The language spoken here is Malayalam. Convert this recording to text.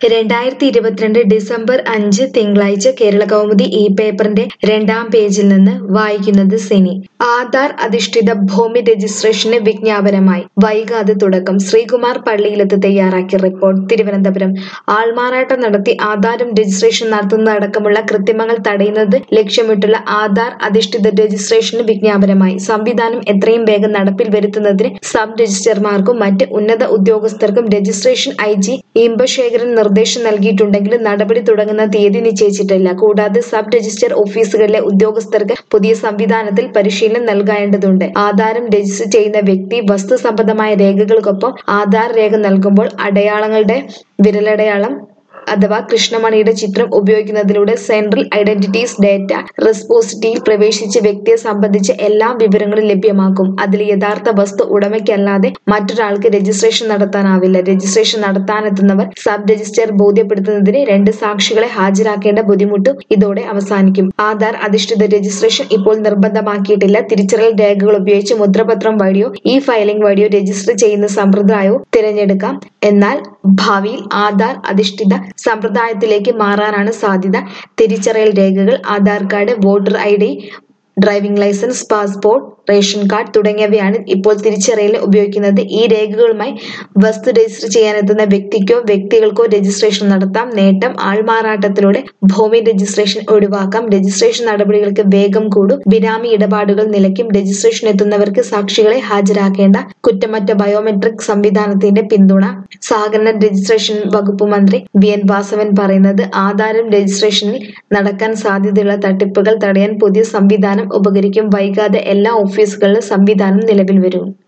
രണ്ടായിരത്തി ഇരുപത്തിരണ്ട് ഡിസംബർ അഞ്ച് തിങ്കളാഴ്ച കേരള കൗമുദി ഈ പേപ്പറിന്റെ രണ്ടാം പേജിൽ നിന്ന് വായിക്കുന്നത് സിനി ആധാർ അധിഷ്ഠിത ഭൂമി രജിസ്ട്രേഷന് വിജ്ഞാപനമായി വൈകാതെ തുടക്കം ശ്രീകുമാർ പള്ളിയിലത്ത് തയ്യാറാക്കിയ റിപ്പോർട്ട് തിരുവനന്തപുരം ആൾമാറാട്ടം നടത്തി ആധാരം രജിസ്ട്രേഷൻ നടത്തുന്നതടക്കമുള്ള കൃത്രിമങ്ങൾ തടയുന്നത് ലക്ഷ്യമിട്ടുള്ള ആധാർ അധിഷ്ഠിത രജിസ്ട്രേഷന് വിജ്ഞാപനമായി സംവിധാനം എത്രയും വേഗം നടപ്പിൽ വരുത്തുന്നതിന് സബ് രജിസ്ട്രാർമാർക്കും മറ്റ് ഉന്നത ഉദ്യോഗസ്ഥർക്കും രജിസ്ട്രേഷൻ ഐ ജി ഇമ്പശേഖരൻ നിർദ്ദേശം നൽകിയിട്ടുണ്ടെങ്കിലും നടപടി തുടങ്ങുന്ന തീയതി നിശ്ചയിച്ചിട്ടില്ല കൂടാതെ സബ് രജിസ്റ്റർ ഓഫീസുകളിലെ ഉദ്യോഗസ്ഥർക്ക് പുതിയ സംവിധാനത്തിൽ പരിശീലനം നൽകേണ്ടതുണ്ട് ആധാരം രജിസ്റ്റർ ചെയ്യുന്ന വ്യക്തി വസ്തു സംബന്ധമായ രേഖകൾക്കൊപ്പം ആധാർ രേഖ നൽകുമ്പോൾ അടയാളങ്ങളുടെ വിരലടയാളം അഥവാ കൃഷ്ണമണിയുടെ ചിത്രം ഉപയോഗിക്കുന്നതിലൂടെ സെൻട്രൽ ഐഡന്റിറ്റീസ് ഡേറ്റ റെസ്പോസിറ്റിയിൽ പ്രവേശിച്ച വ്യക്തിയെ സംബന്ധിച്ച എല്ലാ വിവരങ്ങളും ലഭ്യമാക്കും അതിൽ യഥാർത്ഥ വസ്തു ഉടമയ്ക്കല്ലാതെ മറ്റൊരാൾക്ക് രജിസ്ട്രേഷൻ നടത്താനാവില്ല രജിസ്ട്രേഷൻ നടത്താനെത്തുന്നവർ സബ് രജിസ്റ്റർ ബോധ്യപ്പെടുത്തുന്നതിന് രണ്ട് സാക്ഷികളെ ഹാജരാക്കേണ്ട ബുദ്ധിമുട്ടും ഇതോടെ അവസാനിക്കും ആധാർ അധിഷ്ഠിത രജിസ്ട്രേഷൻ ഇപ്പോൾ നിർബന്ധമാക്കിയിട്ടില്ല തിരിച്ചറിയൽ രേഖകൾ ഉപയോഗിച്ച് മുദ്രപത്രം വഴിയോ ഈ ഫയലിംഗ് വഴിയോ രജിസ്റ്റർ ചെയ്യുന്ന സമ്പ്രദായവും തിരഞ്ഞെടുക്കാം എന്നാൽ ഭാവിയിൽ ആധാർ അധിഷ്ഠിത സമ്പ്രദായത്തിലേക്ക് മാറാനാണ് സാധ്യത തിരിച്ചറിയൽ രേഖകൾ Aadhaar card voter I D driving licence passport ration card തുടങ്ങിയവയാണ് ഇപ്പോൾ തിരിച്ചറിയൽ ഉപയോഗിക്കുന്നത് ഈ രേഖകളുമായി വസ്തു രജിസ്റ്റർ ചെയ്യാനെത്തുന്ന വ്യക്തിക്കോ വ്യക്തികൾക്കോ രജിസ്ട്രേഷൻ നടത്താം നേട്ടം ആൾമാറാട്ടത്തിലൂടെ ഭൂമി രജിസ്ട്രേഷൻ ഒഴിവാക്കാം രജിസ്ട്രേഷൻ നടപടികൾക്ക് വേഗം കൂടും ബിനാമി ഇടപാടുകൾ നിലയ്ക്കും രജിസ്ട്രേഷൻ എത്തുന്നവർക്ക് സാക്ഷികളെ ഹാജരാക്കേണ്ട കുറ്റമറ്റ ബയോമെട്രിക് സംവിധാനത്തിന്റെ പിന്തുണ സഹകരണ രജിസ്ട്രേഷൻ വകുപ്പ് മന്ത്രി വി എൻ വാസവൻ പറയുന്നത് ആധാരം രജിസ്ട്രേഷനിൽ നടക്കാൻ സാധ്യതയുള്ള തട്ടിപ്പുകൾ തടയാൻ പുതിയ സംവിധാനം ഉപകരിക്കും വൈകാതെ എല്ലാ ഓഫീസുകളിലും സംവിധാനം നിലവിൽ വരും